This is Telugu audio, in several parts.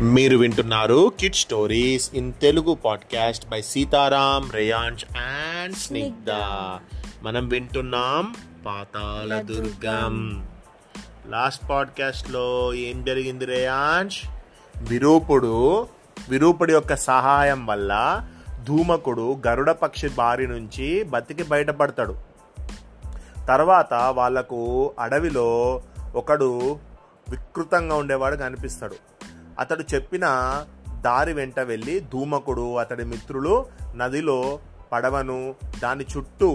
మీరు వింటున్నారు kid stories in Telugu podcast by Sitaram Reyansh and Snigdha మనం వింటున్నాం పాతాళ దుర్గం లాస్ట్ పాడ్కాస్ట్లో ఏం జరిగింది రేయాంష్ విరూపుడు విరూపుడి యొక్క సహాయం వల్ల ధూమకుడు గరుడ పక్షి బారి నుంచి బతికి బయటపడతాడు తర్వాత వాళ్లకు అడవిలో ఒకడు వికృతంగా ఉండేవాడు కనిపిస్తాడు అతడు చెప్పిన దారి వెంట వెళ్ళి ధూమకుడు అతడి మిత్రులు నదిలో పడవను దాని చుట్టూ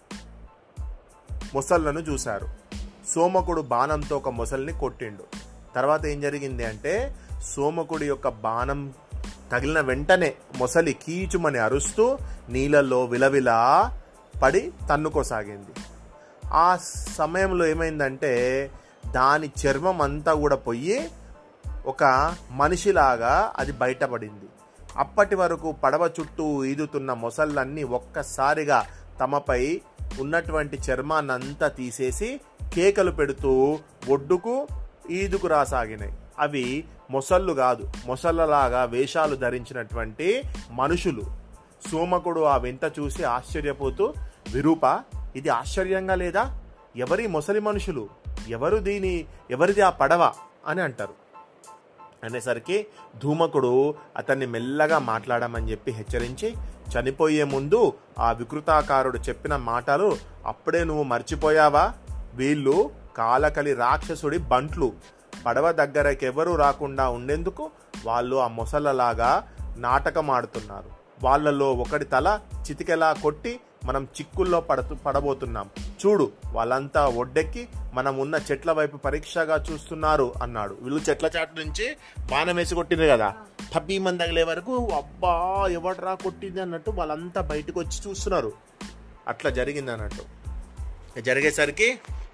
మొసళ్లను చూశారు సోమకుడు బాణంతో ఒక మొసల్ని కొట్టిండు తర్వాత ఏం జరిగింది అంటే సోమకుడి యొక్క బాణం తగిలిన వెంటనే మొసలి కీచుమని అరుస్తూ నీళ్ళల్లో విలవిలా పడి తన్నుకోసాగింది ఆ సమయంలో ఏమైందంటే దాని చర్మం అంతా కూడా పోయి ఒక మనిషిలాగా అది బయటపడింది అప్పటి వరకు పడవ చుట్టూ ఈదుతున్న మొసళ్ళన్నీ ఒక్కసారిగా తమపై ఉన్నటువంటి చర్మాన్నంతా తీసేసి కేకలు పెడుతూ ఒడ్డుకు ఈదుకు రాసాగినాయి అవి మొసళ్ళు కాదు మొసళ్ళలాగా వేషాలు ధరించినటువంటి మనుషులు సోమకుడు ఆ వింత చూసి ఆశ్చర్యపోతూ విరూప ఇది ఆశ్చర్యంగా లేదా ఎవరి మొసలి మనుషులు ఎవరు దీని ఎవరిది ఆ పడవ అని అంటారు అనేసరికి ధూమకుడు అతన్ని మెల్లగా మాట్లాడమని చెప్పి హెచ్చరించి చనిపోయే ముందు ఆ వికృతాకారుడు చెప్పిన మాటలు అప్పుడే నువ్వు మర్చిపోయావా వీళ్ళు కాలకలి రాక్షసుడి బంట్లు పడవ దగ్గరకెవరూ రాకుండా ఉండేందుకు వాళ్ళు ఆ మొసళ్ళలాగా నాటకం ఆడుతున్నారు వాళ్ళలో ఒకటి తల చితికెలా కొట్టి మనం చిక్కుల్లో పడుతూ పడబోతున్నాం చూడు వాళ్ళంతా ఒడ్డెక్కి మనం ఉన్న చెట్ల వైపు పరీక్షగా చూస్తున్నారు అన్నాడు వీళ్ళు చెట్ల చాటు నుంచి బాణం వేసి కొట్టింది కదా టబ్బీ మంది తగిలే వరకు అబ్బా ఎవడరా కొట్టింది అన్నట్టు వాళ్ళంతా బయటకు వచ్చి చూస్తున్నారు అట్లా జరిగింది అన్నట్టు జరిగేసరికి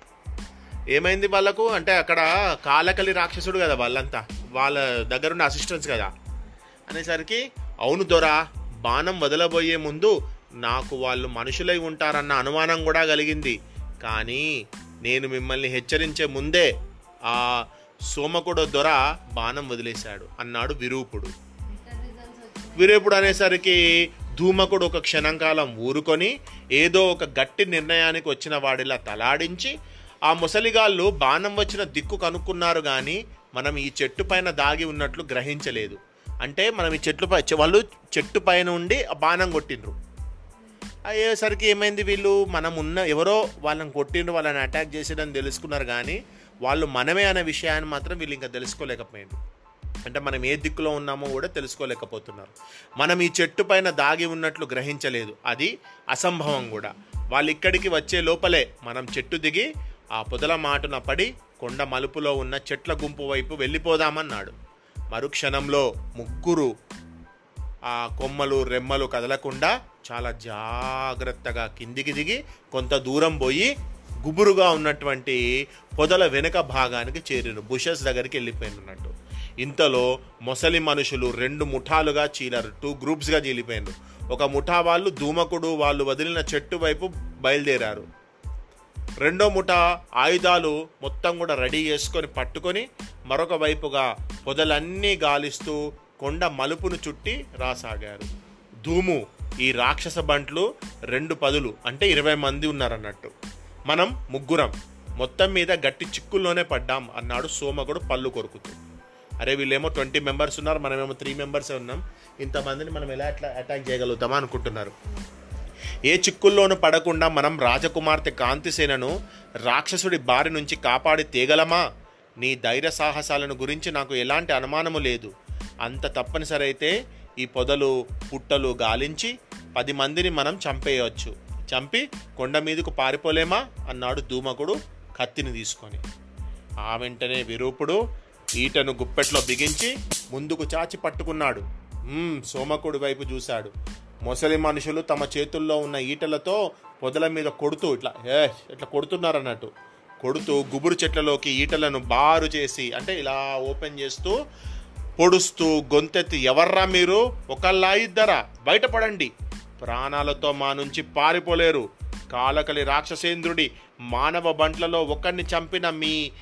ఏమైంది వాళ్ళకు అంటే అక్కడ కాలకలి రాక్షసుడు కదా వాళ్ళంతా వాళ్ళ దగ్గరున్న అసిస్టెంట్స్ కదా అనేసరికి అవును దొరా బాణం వదలబోయే ముందు నాకు వాళ్ళు మనుషులై ఉంటారన్న అనుమానం కూడా కలిగింది కానీ నేను మిమ్మల్ని హెచ్చరించే ముందే ఆ సోమకుడు దొర బాణం వదిలేశాడు అన్నాడు విరూపుడు విరూపుడు అనేసరికి ధూమకుడు ఒక క్షణంకాలం ఊరుకొని ఏదో ఒక గట్టి నిర్ణయానికి వచ్చిన వాడిలా తలాడించి ఆ ముసలిగాళ్ళు బాణం వచ్చిన దిక్కు కనుక్కున్నారు కానీ మనం ఈ చెట్టు పైన దాగి ఉన్నట్లు గ్రహించలేదు అంటే మనం ఈ చెట్లు పై వాళ్ళు చెట్టు పైన ఉండి ఆ బాణం కొట్టిండ్రు అయ్యేసరికి ఏమైంది వీళ్ళు మనం ఉన్న ఎవరో వాళ్ళని కొట్టిండ్రు వాళ్ళని అటాక్ చేసేదని తెలుసుకున్నారు కానీ వాళ్ళు మనమే అనే విషయాన్ని మాత్రం వీళ్ళు ఇంకా తెలుసుకోలేకపోయిండ్రు అంటే మనం ఏ దిక్కులో ఉన్నామో కూడా తెలుసుకోలేకపోతున్నారు మనం ఈ చెట్టు పైన దాగి ఉన్నట్లు గ్రహించలేదు అది అసంభవం కూడా వాళ్ళు ఇక్కడికి వచ్చే లోపలే మనం చెట్టు దిగి ఆ పొదల మాటున పడి కొండ మలుపులో ఉన్న చెట్ల గుంపు వైపు వెళ్ళిపోదామన్నాడు మరుక్షణంలో ముగ్గురు ఆ కొమ్మలు రెమ్మలు కదలకుండా చాలా జాగ్రత్తగా కిందికి దిగి కొంత దూరం పోయి గుబురుగా ఉన్నటువంటి పొదల వెనుక భాగానికి చేరిను బుషెస్ దగ్గరికి వెళ్ళిపోయినట్టు ఇంతలో మొసలి మనుషులు రెండు ముఠాలుగా చీలారు టూ గ్రూప్స్గా చీలిపోయారు ఒక ముఠా వాళ్ళు ధూమకుడు వాళ్ళు వదిలిన చెట్టు వైపు బయలుదేరారు రెండో ముఠ ఆయుధాలు మొత్తం కూడా రెడీ చేసుకొని పట్టుకొని మరొక వైపుగా పొదలన్నీ గాలిస్తూ కొండ మలుపును చుట్టి రాసాగారు ధూము ఈ రాక్షస బంట్లు రెండు పదులు అంటే ఇరవై మంది ఉన్నారన్నట్టు మనం ముగ్గురం మొత్తం మీద గట్టి చిక్కుల్లోనే పడ్డాం అన్నాడు సోమకుడు పళ్ళు కొరుకుతూ అరే వీళ్ళేమో ట్వంటీ మెంబర్స్ ఉన్నారు మనమేమో త్రీ మెంబర్సే ఉన్నాం ఇంతమందిని మనం ఎలా అట్లా అటాక్ చేయగలుగుతామా అనుకుంటున్నారు ఏ చిక్కుల్లోనూ పడకుండా మనం రాజకుమార్తె కాంతిసేనను రాక్షసుడి బారి నుంచి కాపాడి తేగలమా నీ ధైర్య సాహసాలను గురించి నాకు ఎలాంటి అనుమానము లేదు అంత తప్పనిసరి అయితే ఈ పొదలు పుట్టలు గాలించి పది మందిని మనం చంపేయవచ్చు చంపి కొండ మీదకు పారిపోలేమా అన్నాడు ధూమకుడు కత్తిని తీసుకొని ఆ వెంటనే విరూపుడు ఈటను గుప్పెట్లో బిగించి ముందుకు చాచి పట్టుకున్నాడు మ్మ్, సోమకుడి వైపు చూశాడు మొసలి మనుషులు తమ చేతుల్లో ఉన్న ఈటలతో పొదల మీద కొడుతూ ఇట్లా ఏ ఇట్లా కొడుతున్నారు అన్నట్టు కొడుతూ గుబురు చెట్లలోకి ఈటలను బారు చేసి అంటే ఇలా ఓపెన్ చేస్తూ పొడుస్తూ గొంతెత్తి ఎవర్రా మీరు ఒకళ్ళా ఇద్దరా బయటపడండి ప్రాణాలతో మా నుంచి పారిపోలేరు కాలకలి రాక్షసేంద్రుడి మానవ బంట్లలో ఒకరిని చంపిన మీ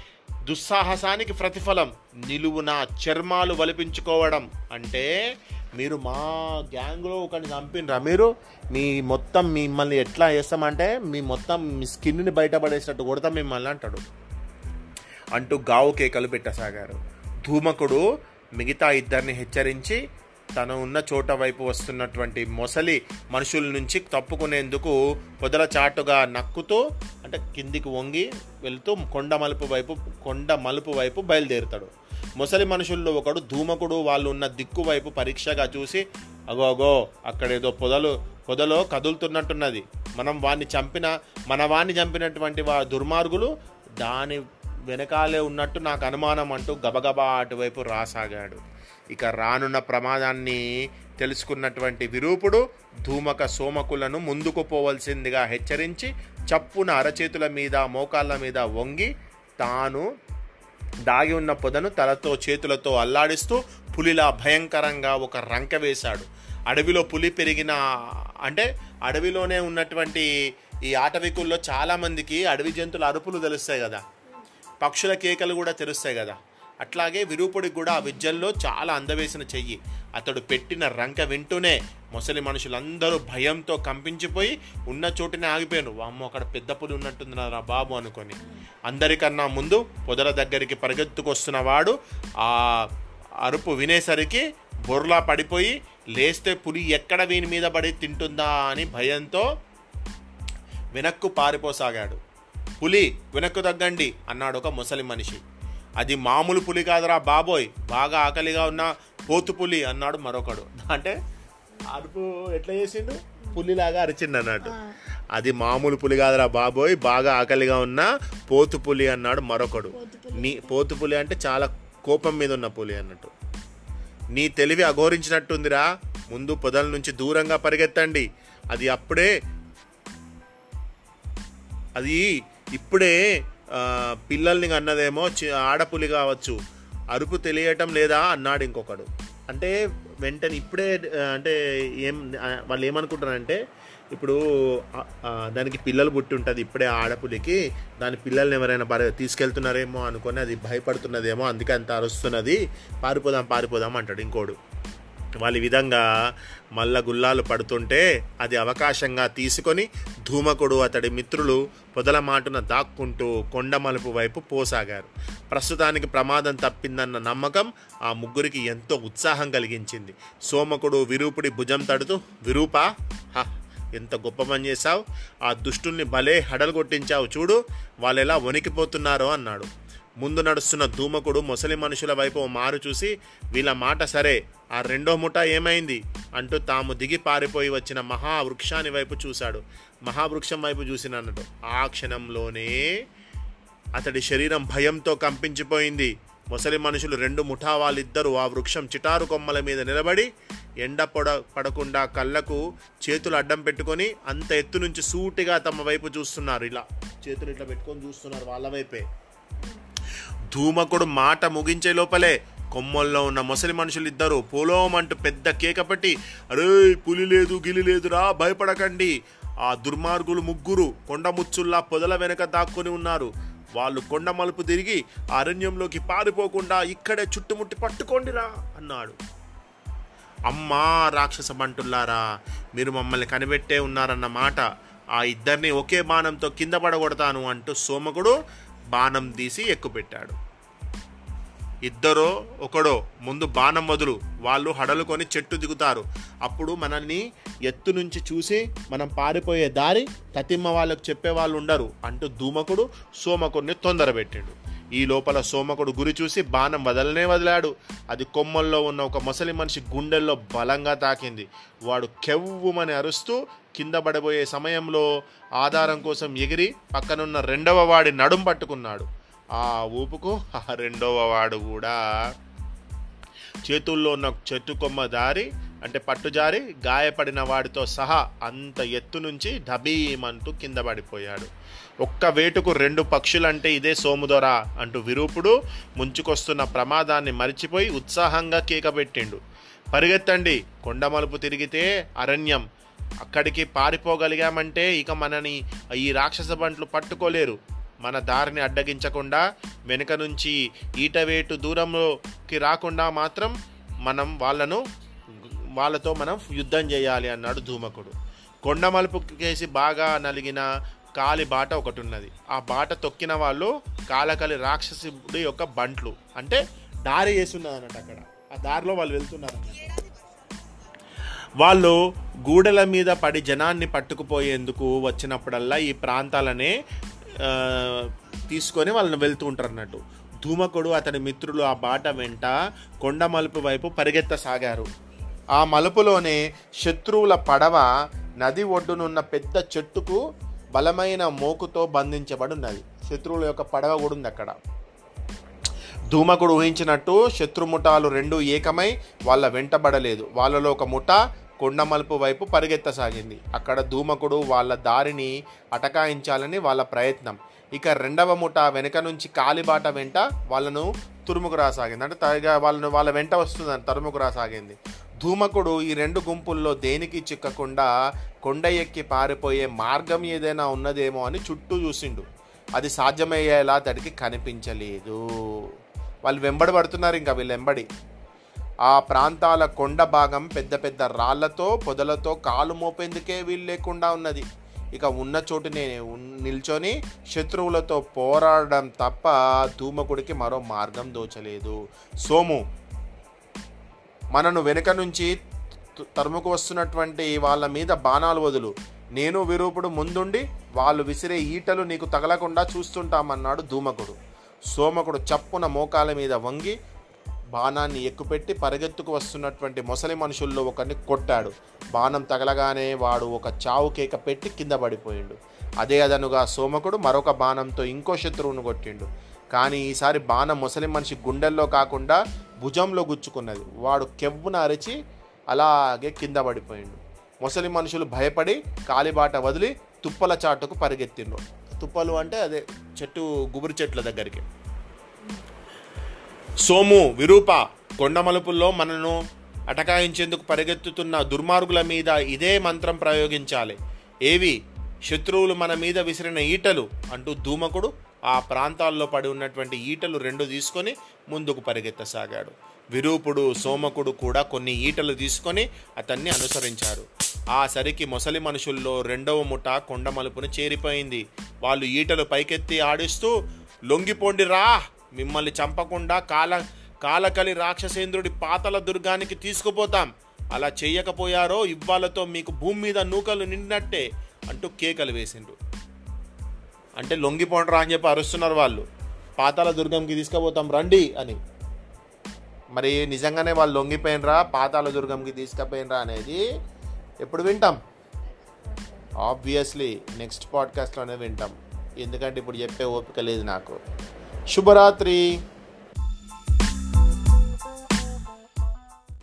దుస్సాహసానికి ప్రతిఫలం నిలువున చర్మాలు వలిపించుకోవడం అంటే మీరు మా గ్యాంగ్లో ఒకరిని చంపినరా మీరు మీ మొత్తం మిమ్మల్ని ఎట్లా చేస్తామంటే మీ మొత్తం మీ స్కిన్ని బయటపడేసినట్టు కొడతాం మిమ్మల్ని అంటాడు అంటూ గావు కేకలు పెట్టసాగారు ధూమకుడు మిగతా ఇద్దరిని హెచ్చరించి తను ఉన్న చోట వైపు వస్తున్నటువంటి మొసలి మనుషుల నుంచి తప్పుకునేందుకు పొదల చాటుగా నక్కుతూ అంటే కిందికి వంగి వెళ్తూ కొండ మలుపు వైపు కొండ మలుపు వైపు బయలుదేరుతాడు మొసలి మనుషుల్లో ఒకడు ధూమకుడు వాళ్ళు ఉన్న దిక్కు వైపు పరీక్షగా చూసి అగో అగో అక్కడేదో పొదలు పొదలో కదులుతున్నట్టున్నది మనం వాడిని చంపిన మన వాడిని చంపినటువంటి వా దుర్మార్గులు దాని వెనకాలే ఉన్నట్టు నాకు అనుమానం అంటూ గబగబా అటువైపు రాసాగాడు ఇక రానున్న ప్రమాదాన్ని తెలుసుకున్నటువంటి విరూపుడు ధూమక సోమకులను ముందుకు పోవలసిందిగా హెచ్చరించి చప్పున అరచేతుల మీద మోకాళ్ళ మీద వంగి తాను దాగి ఉన్న పొదను తలతో చేతులతో అల్లాడిస్తూ పులిలా భయంకరంగా ఒక రంక వేశాడు అడవిలో పులి పెరిగిన అంటే అడవిలోనే ఉన్నటువంటి ఈ ఆటవికుల్లో చాలామందికి అడవి జంతువుల అరుపులు తెలుస్తాయి కదా పక్షుల కేకలు కూడా తెలుస్తాయి కదా అట్లాగే విరూపుడికి కూడా ఆ విద్యల్లో చాలా అందవేసిన చెయ్యి అతడు పెట్టిన రంక వింటూనే ముసలి మనుషులందరూ భయంతో కంపించిపోయి ఉన్న చోటునే ఆగిపోయాను వామ్మో అక్కడ పెద్ద పులి ఉన్నట్టుంది రా బాబు అనుకొని అందరికన్నా ముందు పొదల దగ్గరికి పరిగెత్తుకొస్తున్న వాడు ఆ అరుపు వినేసరికి బొర్లా పడిపోయి లేస్తే పులి ఎక్కడ వీని మీద పడి తింటుందా అని భయంతో వెనక్కు పారిపోసాగాడు పులి వెనక్కు తగ్గండి అన్నాడు ఒక ముసలి మనిషి అది మామూలు పులి కాదురా బాబోయ్ బాగా ఆకలిగా ఉన్న పోతు పులి అన్నాడు మరొకడు అంటే అరుపు ఎట్లా చేసిండు పులిలాగా అరిచిండు అన్నట్టు అది మామూలు పులి కాదురా బాబోయ్ బాగా ఆకలిగా ఉన్న పోతు పులి అన్నాడు మరొకడు నీ పోతు పులి అంటే చాలా కోపం మీద ఉన్న పులి అన్నట్టు నీ తెలివి అఘోరించినట్టుందిరా ముందు పొదల నుంచి దూరంగా పరిగెత్తండి అది అప్పుడే అది ఇప్పుడే ఆ, పిల్లల్ని అన్నదేమో చి- ఆడపులి కావచ్చు అరుపు తెలియటం లేదా అన్నాడు ఇంకొకడు అంటే వెంటనే ఇప్పుడే ఆ, అంటే ఏం ఆ, వాళ్ళు ఏమనుకుంటారంటే ఇప్పుడు ఆ, ఆ, దానికి పిల్లలు పుట్టి ఉంటుంది ఇప్పుడే ఆడపులికి దాని పిల్లల్ని ఎవరైనా పరి తీసుకెళ్తున్నారేమో అనుకొని అది భయపడుతున్నదేమో అందుకే అంత అరుస్తున్నది పారిపోదాం పారిపోదాం అంటాడు ఇంకోడు వాళ్ళ ఈ విధంగా మల్ల గుల్లాలు పడుతుంటే అది అవకాశంగా తీసుకొని ధూమకుడు అతడి మిత్రులు పొదల మాటున దాక్కుంటూ కొండ మలుపు వైపు పోసాగారు ప్రస్తుతానికి ప్రమాదం తప్పిందన్న నమ్మకం ఆ ముగ్గురికి ఎంతో ఉత్సాహం కలిగించింది సోమకుడు విరూపుడి భుజం తడుతూ విరూపా హ ఎంత గొప్ప పని చేశావు ఆ దుష్టుల్ని భలే హడలు కొట్టించావు చూడు వాళ్ళు ఎలా వణికిపోతున్నారో అన్నాడు ముందు నడుస్తున్న ధూమకుడు ముసలి మనుషుల వైపు ఓ మారు చూసి వీళ్ళ మాట సరే ఆ రెండో ముఠ ఏమైంది అంటూ తాము దిగి పారిపోయి వచ్చిన మహావృక్షాన్ని వైపు చూశాడు మహావృక్షం వైపు చూసినన్నట్టు ఆ క్షణంలోనే అతడి శరీరం భయంతో కంపించిపోయింది ముసలి మనుషులు రెండు ముఠా వాళ్ళిద్దరూ ఆ వృక్షం చిటారు కొమ్మల మీద నిలబడి ఎండ పొడ పడకుండా కళ్ళకు చేతులు అడ్డం పెట్టుకొని అంత ఎత్తు నుంచి సూటిగా తమ వైపు చూస్తున్నారు ఇలా చేతులు ఇట్లా పెట్టుకొని చూస్తున్నారు వాళ్ళ వైపే ధూమకుడు మాట ముగించే లోపలే కొమ్మల్లో ఉన్న ముసలి మనుషులు ఇద్దరు పోలోమంటూ పెద్ద కేక పెట్టి అరే పులి లేదు గిలి లేదురా భయపడకండి ఆ దుర్మార్గులు ముగ్గురు కొండముచ్చుల్లా పొదల వెనక దాక్కుని ఉన్నారు వాళ్ళు కొండ మలుపు తిరిగి ఆ అరణ్యంలోకి పారిపోకుండా ఇక్కడే చుట్టుముట్టి పట్టుకోండిరా అన్నాడు అమ్మా రాక్షస బంటుల్లారా మీరు మమ్మల్ని కనిపెట్టే ఉన్నారన్న మాట ఆ ఇద్దరిని ఒకే బాణంతో కింద పడగొడతాను అంటూ సోమకుడు బాణం తీసి ఎక్కుపెట్టాడు ఇద్దరో ఒకడో ముందు బాణం వదులు వాళ్ళు హడలుకొని చెట్టు దిగుతారు అప్పుడు మనల్ని ఎత్తు నుంచి చూసి మనం పారిపోయే దారి తతిమ్మ వాళ్ళకు చెప్పే వాళ్ళు ఉండరు అంటూ ధూమకుడు సోమకుడిని తొందరపెట్టాడు ఈ లోపల సోమకుడు గురి చూసి బాణం వదలనే వదిలాడు అది కొమ్మల్లో ఉన్న ఒక ముసలి మనిషి గుండెల్లో బలంగా తాకింది వాడు కెవ్వుమని అరుస్తూ కింద పడబోయే సమయంలో ఆధారం కోసం ఎగిరి పక్కనున్న రెండవ వాడి నడుం పట్టుకున్నాడు ఆ ఊపుకు ఆ రెండవ వాడు కూడా చేతుల్లో ఉన్న చెట్టు కొమ్మ దారి అంటే పట్టుజారి గాయపడిన వాడితో సహా అంత ఎత్తు నుంచి ఢబీమంటూ కింద పడిపోయాడు ఒక్క వేటుకు రెండు పక్షులంటే ఇదే సోముదొర అంటూ విరూపుడు ముంచుకొస్తున్న ప్రమాదాన్ని మరిచిపోయి ఉత్సాహంగా కేకబెట్టిండు పరిగెత్తండి కొండ మలుపు తిరిగితే అరణ్యం అక్కడికి పారిపోగలిగామంటే ఇక మనని ఈ రాక్షస బంట్లు పట్టుకోలేరు మన దారిని అడ్డగించకుండా వెనుక నుంచి ఈటవేటు దూరంలోకి రాకుండా మాత్రం మనం వాళ్ళను వాళ్ళతో మనం యుద్ధం చేయాలి అన్నాడు ధూమకుడు కొండ మలుపు కేసి బాగా నలిగిన కాలి బాట ఒకటి ఉన్నది ఆ బాట తొక్కిన వాళ్ళు కాలకలి రాక్షసుడి యొక్క బంట్లు అంటే దారి వేస్తున్నది అన్నట్టు అక్కడ ఆ దారిలో వాళ్ళు వెళ్తున్నారు అన్నట్టు వాళ్ళు గూడెల మీద పడి జనాన్ని పట్టుకుపోయేందుకు వచ్చినప్పుడల్లా ఈ ప్రాంతాలనే ఆ, తీసుకొని వాళ్ళని వెళ్తూ ఉంటారు అన్నట్టు ధూమకుడు అతని మిత్రులు ఆ బాట వెంట కొండ మలుపు వైపు పరిగెత్తసాగారు ఆ మలుపులోనే శత్రువుల పడవ నది ఒడ్డునున్న పెద్ద చెట్టుకు బలమైన మోకుతో బంధించబడి ఉన్నది శత్రువుల యొక్క పడవ కూడా ఉంది అక్కడ ధూమకుడు ఊహించినట్టు శత్రుముఠాలు రెండు ఏకమై వాళ్ళ వెంటబడలేదు వాళ్ళలో ఒక ముఠ కొండమలుపు వైపు పరిగెత్తసాగింది అక్కడ ధూమకుడు వాళ్ళ దారిని అటకాయించాలని వాళ్ళ ప్రయత్నం ఇక రెండవ ముఠ వెనక నుంచి కాలిబాట వెంట వాళ్ళను తురుముకు రాసాగింది అంటే తగ వాళ్ళను వాళ్ళ వెంట వస్తుందని తరుముకు రాసాగింది ధూమకుడు ఈ రెండు గుంపుల్లో దేనికి చిక్కకుండా కొండ ఎక్కి పారిపోయే మార్గం ఏదైనా ఉన్నదేమో అని చుట్టూ చూసిండు అది సాధ్యమయ్యేలా అతడికి కనిపించలేదు వాళ్ళు వెంబడి పడుతున్నారు ఇంకా వీళ్ళు వెంబడి ఆ ప్రాంతాల కొండ భాగం పెద్ద పెద్ద రాళ్లతో పొదలతో కాలు మోపేందుకే వీలు లేకుండా ఉన్నది ఇక ఉన్న చోటునే ఉన్- నిల్చొని శత్రువులతో పోరాడడం తప్ప ధూమకుడికి మరో మార్గం దోచలేదు సోము మనను వెనుక నుంచి త- తరుముకు వస్తున్నటువంటి వాళ్ళ మీద బాణాలు వదులు నేను విరూపుడు ముందుండి వాళ్ళు విసిరే ఈటలు నీకు తగలకుండా చూస్తుంటామన్నాడు ధూమకుడు సోమకుడు చప్పున మోకాల మీద వంగి బాణాన్ని ఎక్కుపెట్టి పరిగెత్తుకు వస్తున్నటువంటి మొసలి మనుషుల్లో ఒకరిని కొట్టాడు బాణం తగలగానే వాడు ఒక చావు కేక పెట్టి కింద పడిపోయిండు అదే అదనుగా సోమకుడు మరొక బాణంతో ఇంకో శత్రువును కొట్టిండు కానీ ఈసారి బాణం ముసలి మనిషి గుండెల్లో కాకుండా భుజంలో గుచ్చుకున్నది వాడు కెవ్వున అరిచి అలాగే కింద పడిపోయిండు ముసలి మనుషులు భయపడి కాలిబాట వదిలి తుప్పల చాటుకు పరిగెత్తిండ్రు తుప్పలు అంటే అదే చెట్టు గుబురు చెట్ల దగ్గరికి సోము విరూప కొండమలుపుల్లో మనను అటకాయించేందుకు పరిగెత్తుతున్న దుర్మార్గుల మీద ఇదే మంత్రం ప్రయోగించాలి ఏవి శత్రువులు మన మీద విసిరిన ఈటలు అంటూ ధూమకుడు ఆ ప్రాంతాల్లో పడి ఉన్నటువంటి ఈటలు రెండు తీసుకొని ముందుకు పరిగెత్తసాగాడు విరూపుడు సోమకుడు కూడా కొన్ని ఈటలు తీసుకొని అతన్ని అనుసరించారు ఆ సరికి మొసలి మనుషుల్లో రెండవ ముఠ కొండమలుపును చేరిపోయింది వాళ్ళు ఈటలు పైకెత్తి ఆడిస్తూ లొంగిపోండి రా మిమ్మల్ని చంపకుండా కాల కాలకలి రాక్షసేంద్రుడి పాతల దుర్గానికి తీసుకుపోతాం అలా చెయ్యకపోయారో ఇవ్వాలతో మీకు భూమి మీద నూకలు నిండినట్టే అంటూ కేకలు వేసిండ్రు అంటే లొంగిపోండ్రా అని చెప్పి అరుస్తున్నారు వాళ్ళు పాతాల దుర్గంకి తీసుకుపోతాం రండి అని మరి నిజంగానే వాళ్ళు లొంగిపోయినరా పాతాల దుర్గంకి తీసుకుపోయినరా అనేది ఎప్పుడు వింటాం ఆబ్వియస్లీ నెక్స్ట్ పాడ్కాస్ట్లోనే వింటాం ఎందుకంటే ఇప్పుడు చెప్పే ఓపిక లేదు నాకు శుభరాత్రి